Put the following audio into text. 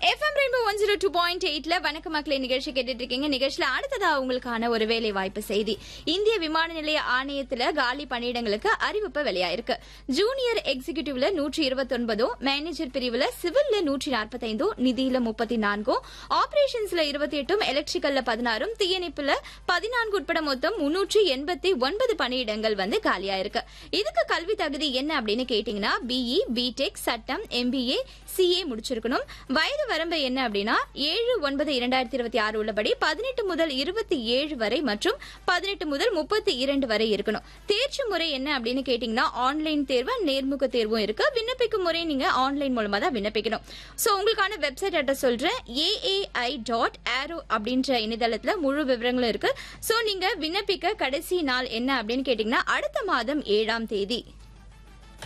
FM rainbow one zero two point எயிட்ல வணக்க மக்களே நிகழ்ச்சி கேட்டுட்டு இருக்கீங்க நிகழ்ச்சியில அடுத்ததா உங்களுக்கான ஒரு வேலை வாய்ப்பு செய்தி இந்திய விமான நிலைய ஆணையத்துல காலி பணியிடங்களுக்கு அறிவிப்பு வெளியாயிருக்கு ஜூனியர் எக்ஸிகியூட்டிவ்ல நூற்றி இருபத்தி ஒன்பதோ மேனேஜர் பிரிவுல சிவில்ல நூற்றி நாற்பத்தைந்தோ நிதியில முப்பத்தி நான்கோ ஆபரேஷன்ஸ்ல இருபத்தி எட்டும் எலக்ட்ரிக்கல்ல பதினாறும் தீயணைப்புல பதினான்கு உட்பட மொத்தம் முன்னூற்றி எண்பத்தி ஒன்பது பணியிடங்கள் வந்து காலியாயிருக்கு இதுக்கு கல்வி தகுதி என்ன அப்படின்னு கேட்டீங்கன்னா பிஇ பிடெக் சட்டம் எம்பிஏ சிஏ முடிச்சிருக்கணும் வயது வரம்பு என்ன அப்படின்னா ஏழு ஒன்பது இரண்டாயிரத்தி இருபத்தி ஆறு உள்ளபடி பதினெட்டு முதல் இருபத்தி ஏழு வரை மற்றும் பதினெட்டு முதல் முப்பத்தி இரண்டு வரை இருக்கணும் தேர்ச்சி முறை என்ன அப்படின்னு கேட்டீங்கன்னா ஆன்லைன் தேர்வு நேர்முக தேர்வும் இருக்கு விண்ணப்பிக்கும் முறை நீங்க ஆன்லைன் மூலமா தான் விண்ணப்பிக்கணும் சோ உங்களுக்கான வெப்சைட் அட்ரஸ் சொல்றேன் ஏஏஐ டாட் ஆரோ அப்படின்ற இணையதளத்துல முழு விவரங்களும் இருக்கு சோ நீங்க விண்ணப்பிக்க கடைசி நாள் என்ன அப்படின்னு கேட்டீங்கன்னா அடுத்த மாதம் ஏழாம் தேதி